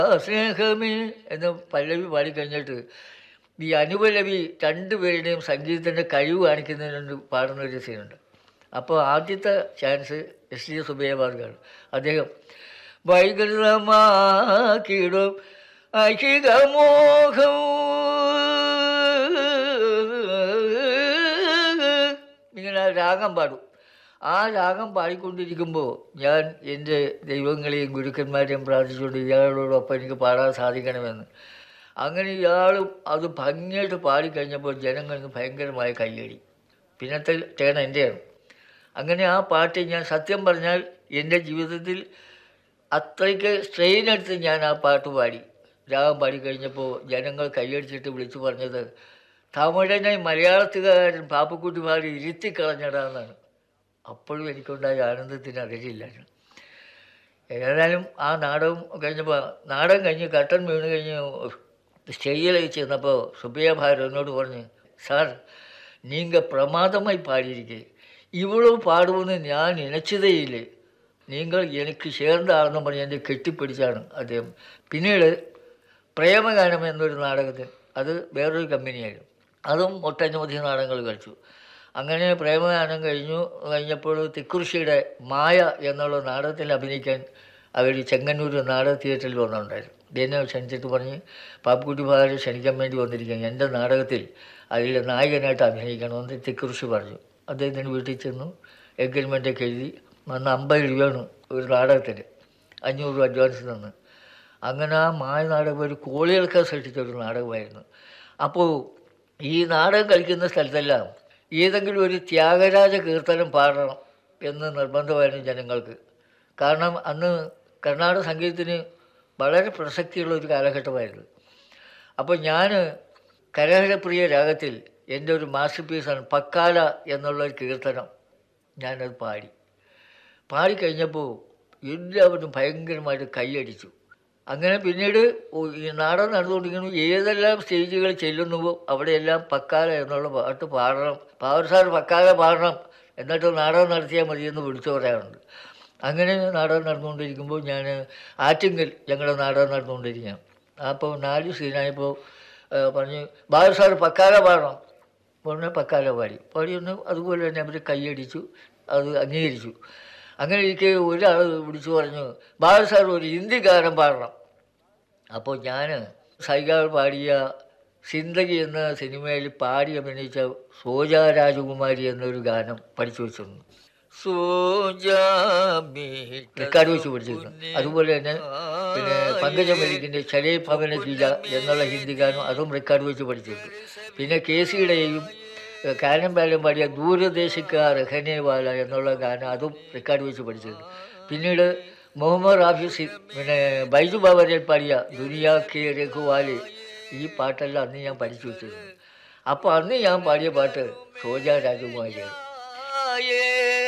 ആ സ്നേഹമേ എന്ന് പല്ലവി പാടിക്കഴിഞ്ഞിട്ട് ഈ അനുപല്ലവി രണ്ടുപേരുടെയും സംഗീതത്തിൻ്റെ കഴിവ് കാണിക്കുന്നതിന് വേണ്ടി പാടുന്ന ഒരു സീനുണ്ട് അപ്പോൾ ആദ്യത്തെ ചാൻസ് എസ് ഡി സുബേബാർക്കാണ് അദ്ദേഹം വൈകൃതമാക്കിടും അഹികമോഹം ഇങ്ങനെ ആ രാഗം പാടും ആ രാഗം പാടിക്കൊണ്ടിരിക്കുമ്പോൾ ഞാൻ എൻ്റെ ദൈവങ്ങളെയും ഗുരുക്കന്മാരെയും പ്രാർത്ഥിച്ചുകൊണ്ട് ഇയാളോടൊപ്പം എനിക്ക് പാടാൻ സാധിക്കണമെന്ന് അങ്ങനെ ഇയാളും അത് ഭംഗിയായിട്ട് പാടിക്കഴിഞ്ഞപ്പോൾ ജനങ്ങൾക്ക് ഭയങ്കരമായ കയ്യടി പിന്നത്തെ ടേൺ എൻ്റെയാണ് അങ്ങനെ ആ പാട്ട് ഞാൻ സത്യം പറഞ്ഞാൽ എൻ്റെ ജീവിതത്തിൽ അത്രയ്ക്ക് സ്ട്രെയിൻ എടുത്ത് ഞാൻ ആ പാട്ട് പാടി രാഗം പാടി കഴിഞ്ഞപ്പോൾ ജനങ്ങൾ കൈയടിച്ചിട്ട് വിളിച്ചു പറഞ്ഞത് തമിഴനെ മലയാളത്തുകാരൻ പാപ്പക്കുട്ടി പാടി ഇരുത്തി കളഞ്ഞടാന്നാണ് അപ്പോഴും എനിക്കുണ്ടായ ആനന്ദത്തിന് അറിയില്ല ഏതായാലും ആ നാടകം കഴിഞ്ഞപ്പോൾ നാടകം കഴിഞ്ഞ് കട്ടൻ വീണ് കഴിഞ്ഞ് സ്റ്റേജിലേക്ക് ചെന്നപ്പോൾ സുബിയ ഭാരത് എന്നോട് പറഞ്ഞ് സാർ நீங்கள் பிரமாதமாய் பாடியிருக்கீங்க இவ்வளவு பாடுவோன்னு ഞാൻ நினைச்சதே இல்லை നിങ്ങൾ എനിക്ക് ചേർന്ന ആളെന്ന് പറഞ്ഞ് എന്നെ കെട്ടിപ്പിടിച്ചാണ് അദ്ദേഹം പിന്നീട് പ്രേമഗാനം എന്നൊരു നാടകത്തിൽ അത് വേറൊരു കമ്പനിയായിരുന്നു അതും ഒട്ടനവധി നാടകങ്ങൾ കളിച്ചു അങ്ങനെ പ്രേമഗാനം കഴിഞ്ഞു കഴിഞ്ഞപ്പോൾ തിക്കുറിശിയുടെ മായ എന്നുള്ള നാടകത്തിൽ അഭിനയിക്കാൻ അവർ ചെങ്ങന്നൂർ നാടക തിയേറ്ററിൽ വന്നിട്ടുണ്ടായിരുന്നു എന്നെ ക്ഷണിച്ചിട്ട് പറഞ്ഞ് പാപ്പുക്കുട്ടി ഭാര്യ ക്ഷണിക്കാൻ വേണ്ടി വന്നിരിക്കുകയാണ് എൻ്റെ നാടകത്തിൽ അതിൽ നായകനായിട്ട് അഭിനയിക്കണമെന്ന് തിക്കുറിശി പറഞ്ഞു അദ്ദേഹത്തിന് വീട്ടിൽ ചെന്നു എഗ്രിമെൻ്റൊക്കെ എഴുതി അന്ന് അമ്പത് രൂപയാണ് ഒരു നാടകത്തിന് അഞ്ഞൂറ് രൂപ അഡ്വാൻസ് തന്ന് അങ്ങനെ ആ മായ നാടകം ഒരു കോളികൾക്ക് സൃഷ്ടിച്ച ഒരു നാടകമായിരുന്നു അപ്പോൾ ഈ നാടകം കളിക്കുന്ന സ്ഥലത്തെല്ലാം ഏതെങ്കിലും ഒരു ത്യാഗരാജ കീർത്തനം പാടണം എന്ന് നിർബന്ധമായിരുന്നു ജനങ്ങൾക്ക് കാരണം അന്ന് കർണാടക സംഗീതത്തിന് വളരെ പ്രസക്തിയുള്ള ഒരു കാലഘട്ടമായിരുന്നു അപ്പോൾ ഞാൻ കരഹരപ്രിയ രാഗത്തിൽ എൻ്റെ ഒരു മാസ്റ്റർ പീസാണ് പക്കാല എന്നുള്ള ഒരു കീർത്തനം ഞാനത് പാടി പാടിക്കഴിഞ്ഞപ്പോൾ എല്ലാവരും ഭയങ്കരമായിട്ട് കൈയടിച്ചു അങ്ങനെ പിന്നീട് ഒ- ഈ നാടകം നടന്നുകൊണ്ടിരിക്കുന്നു ഏതെല്ലാം സ്റ്റേജുകൾ ചെല്ലുന്നുവോ അവിടെയെല്ലാം പക്കാല എന്നുള്ള പാട്ട് പാടണം പാവർ സാർ പക്കാല പാടണം എന്നിട്ട് നാടകം നടത്തിയാൽ മതിയെന്ന് വിളിച്ചു പറയാറുണ്ട് അങ്ങനെ നാടകം നടന്നുകൊണ്ടിരിക്കുമ്പോൾ ഞാൻ ആറ്റിങ്കൽ ഞങ്ങളുടെ നാടകം നടന്നുകൊണ്ടിരിക്കുകയാണ് അപ്പോൾ നാല് സീനായപ്പോൾ പറഞ്ഞ് ബാബു സാർ പക്കാല പാടണം ഉടനെ പക്കാല പാടി പാടി ഒന്ന് അതുപോലെ തന്നെ അവർ കൈയടിച്ചു അത് അംഗീകരിച്ചു അങ്ങനെ എനിക്ക് ഒരാൾ വിളിച്ചു പറഞ്ഞു ബാബു സാർ ഒരു ഹിന്ദി ഗാനം പാടണം അപ്പോൾ ഞാൻ സൈകാൾ പാടിയ സിന്ദഗി എന്ന സിനിമയിൽ പാടി അഭിനയിച്ച സോജ രാജകുമാരി എന്നൊരു ഗാനം പഠിച്ചു വെച്ചിരുന്നു റെക്കോർഡ് വെച്ച് പഠിച്ചിരുന്നു അതുപോലെ തന്നെ പിന്നെ പങ്കജ മലിക്കിൻ്റെ ചലേ ഭവന ഗീത എന്നുള്ള ഹിന്ദി ഗാനം അതും റെക്കോർഡ് വെച്ച് പഠിച്ചിട്ടുണ്ട് പിന്നെ കെ സിയുടെയും കാനം ബാലം പാടിയ ദൂരദേശക്കാർ ഹനേവാല എന്നുള്ള ഗാനം അതും റെക്കോർഡ് വെച്ച് പഠിച്ചിട്ടുണ്ട് പിന്നീട് മുഹമ്മദ് റാഫി സി പിന്നെ ബൈജു ബാബറിൽ പാടിയ ദുനിയാ കെ രഘുവാല് ഈ പാട്ടെല്ലാം അന്ന് ഞാൻ പഠിച്ചു വെച്ചിരുന്നു അപ്പോൾ അന്ന് ഞാൻ പാടിയ പാട്ട് സോജ രാജകുമാരിയാണ്